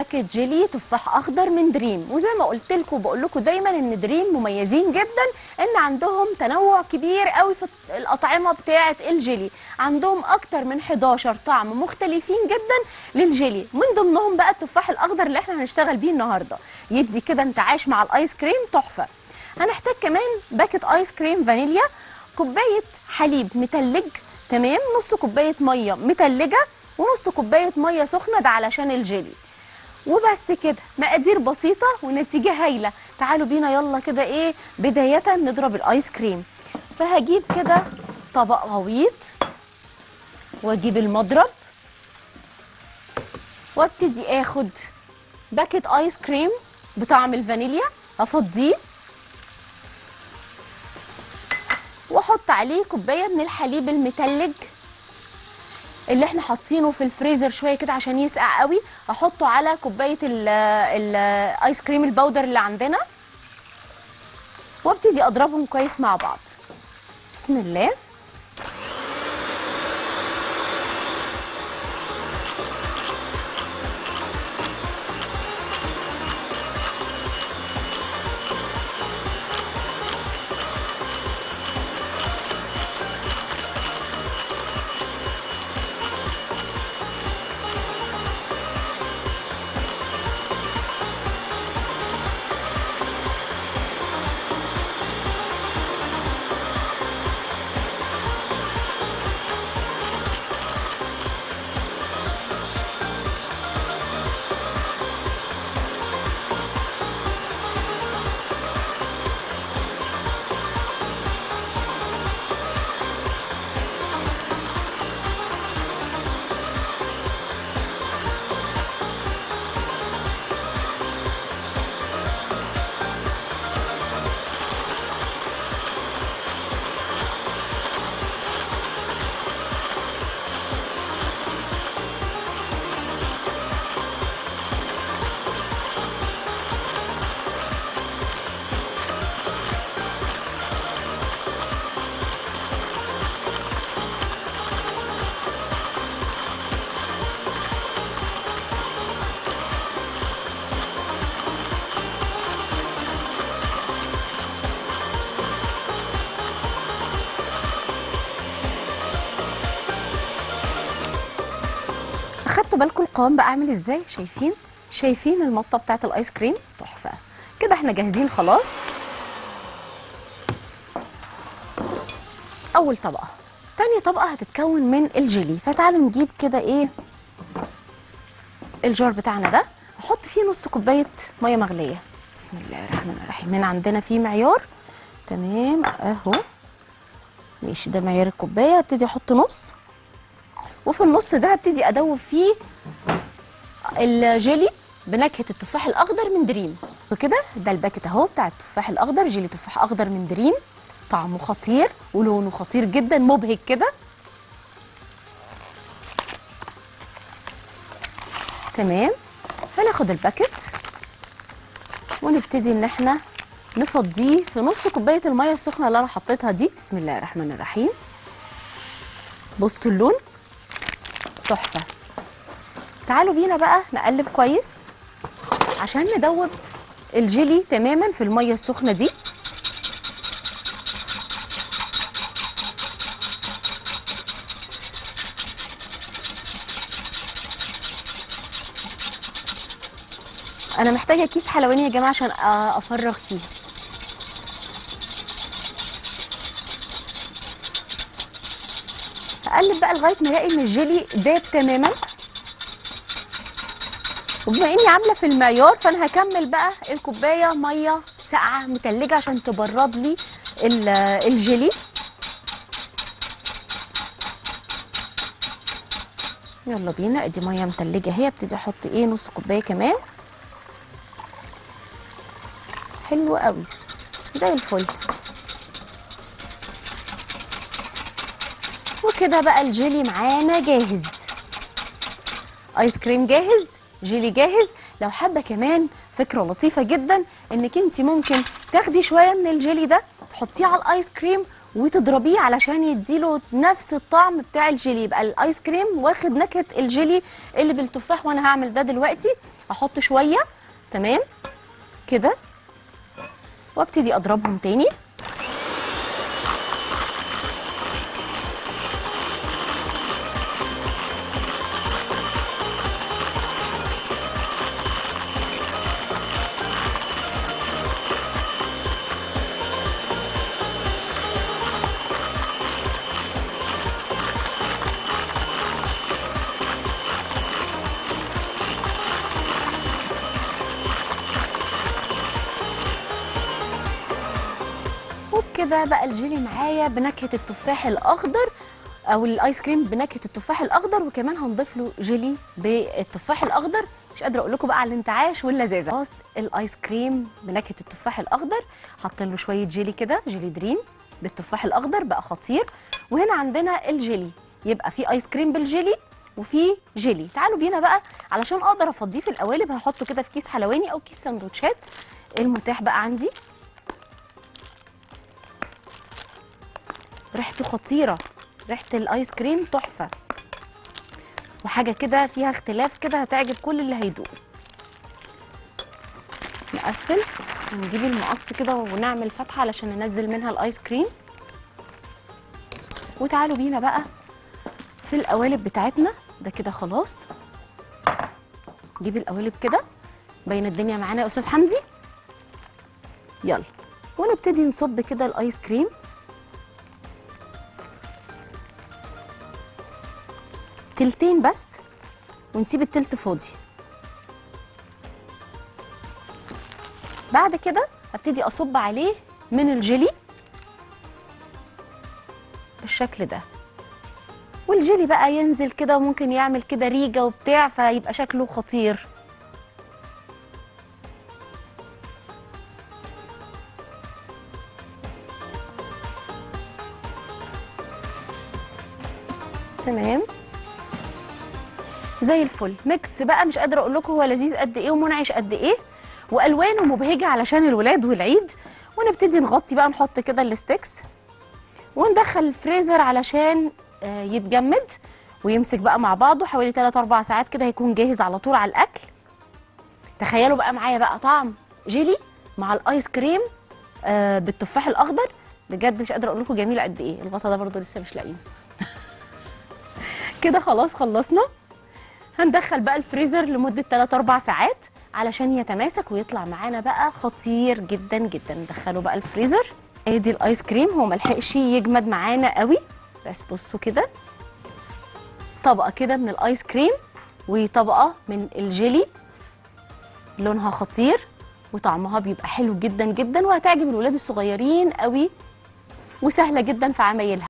باكيت جيلي تفاح اخضر من دريم وزي ما قلت لكم بقول لكم دايما ان دريم مميزين جدا ان عندهم تنوع كبير قوي في الاطعمه بتاعه الجيلي عندهم اكتر من 11 طعم مختلفين جدا للجيلي من ضمنهم بقى التفاح الاخضر اللي احنا هنشتغل بيه النهارده يدي كده انتعاش مع الايس كريم تحفه هنحتاج كمان باكيت ايس كريم فانيليا كوبايه حليب متلج تمام نص كوبايه ميه متلجه ونص كوبايه ميه سخنه ده علشان الجيلي وبس كده مقادير بسيطه ونتيجه هايله تعالوا بينا يلا كده ايه بدايه نضرب الايس كريم فهجيب كده طبق غويط واجيب المضرب وابتدي اخد باكيت ايس كريم بطعم الفانيليا افضيه واحط عليه كوبايه من الحليب المتلج اللي احنا حاطينه في الفريزر شويه كده عشان يسقع قوي احطه على كوبايه الايس كريم البودر اللي عندنا وابتدي اضربهم كويس مع بعض بسم الله اخدتوا بالكم القوام بقى عامل ازاي شايفين شايفين المطه بتاعت الايس كريم تحفه كده احنا جاهزين خلاص اول طبقه تاني طبقه هتتكون من الجيلي فتعالوا نجيب كده ايه الجار بتاعنا ده احط فيه نص كوبايه ميه مغليه بسم الله الرحمن الرحيم هنا عندنا فيه معيار تمام اهو ماشي ده معيار الكوبايه ابتدي احط نص وفي النص ده هبتدي ادوب فيه الجيلي بنكهه التفاح الاخضر من دريم وكده ده الباكت اهو بتاع التفاح الاخضر جيلي تفاح اخضر من دريم طعمه خطير ولونه خطير جدا مبهج كده تمام هناخد الباكت ونبتدي ان احنا نفضيه في نص كوبايه الميه السخنه اللي انا حطيتها دي بسم الله الرحمن الرحيم بصوا اللون تحفه تعالوا بينا بقى نقلب كويس عشان ندوب الجيلي تماما في الميه السخنه دي انا محتاجه كيس حلواني يا جماعه عشان افرغ فيه هقلب بقى لغايه ما الاقي ان الجيلي داب تماما وبما اني عامله في المعيار فانا هكمل بقى الكوبايه ميه ساقعه متلجه عشان تبرد لي الجيلي يلا بينا ادي ميه متلجه اهي ابتدي احط ايه نص كوبايه كمان حلو قوي زي الفل وكده بقى الجيلي معانا جاهز ايس كريم جاهز جيلي جاهز لو حابه كمان فكره لطيفه جدا انك انت ممكن تاخدي شويه من الجيلي ده تحطيه على الايس كريم وتضربيه علشان يديله نفس الطعم بتاع الجيلي يبقى الايس كريم واخد نكهه الجيلي اللي بالتفاح وانا هعمل ده دلوقتي احط شويه تمام كده وابتدي اضربهم تاني وبكده بقى الجيلي معايا بنكهه التفاح الاخضر او الايس كريم بنكهه التفاح الاخضر وكمان هنضيف له جيلي بالتفاح الاخضر مش قادره اقول لكم بقى على الانتعاش واللذاذه خلاص الايس كريم بنكهه التفاح الاخضر حاطين له شويه جيلي كده جيلي دريم بالتفاح الاخضر بقى خطير وهنا عندنا الجيلي يبقى في ايس كريم بالجيلي وفي جيلي تعالوا بينا بقى علشان اقدر افضيه في القوالب هحطه كده في كيس حلواني او كيس سندوتشات المتاح بقى عندي ريحته خطيره ريحه الايس كريم تحفه وحاجه كده فيها اختلاف كده هتعجب كل اللي هيدوق نقفل ونجيب المقص كده ونعمل فتحه علشان ننزل منها الايس كريم وتعالوا بينا بقى في القوالب بتاعتنا ده كده خلاص نجيب القوالب كده باين الدنيا معانا يا استاذ حمدي يلا ونبتدي نصب كده الايس كريم تلتين بس ونسيب التلت فاضي بعد كده هبتدي اصب عليه من الجيلي بالشكل ده والجيلي بقى ينزل كده وممكن يعمل كده ريجه وبتاع فيبقى شكله خطير تمام زي الفل ميكس بقى مش قادره اقول لكم هو لذيذ قد ايه ومنعش قد ايه والوانه مبهجه علشان الولاد والعيد ونبتدي نغطي بقى نحط كده الستيكس وندخل الفريزر علشان آه، يتجمد ويمسك بقى مع بعضه حوالي 3 4 ساعات كده هيكون جاهز على طول على الاكل تخيلوا بقى معايا بقى طعم جيلي مع الايس كريم آه، بالتفاح الاخضر بجد مش قادره اقول لكم جميل قد ايه الغطا ده برضو لسه مش لاقينه كده خلاص خلصنا هندخل بقى الفريزر لمدة 3 4 ساعات علشان يتماسك ويطلع معانا بقى خطير جدا جدا ندخله بقى الفريزر ادي الايس كريم هو ملحقش يجمد معانا قوي بس بصوا كده طبقة كده من الايس كريم وطبقة من الجيلي لونها خطير وطعمها بيبقى حلو جدا جدا وهتعجب الولاد الصغيرين قوي وسهلة جدا في عمايلها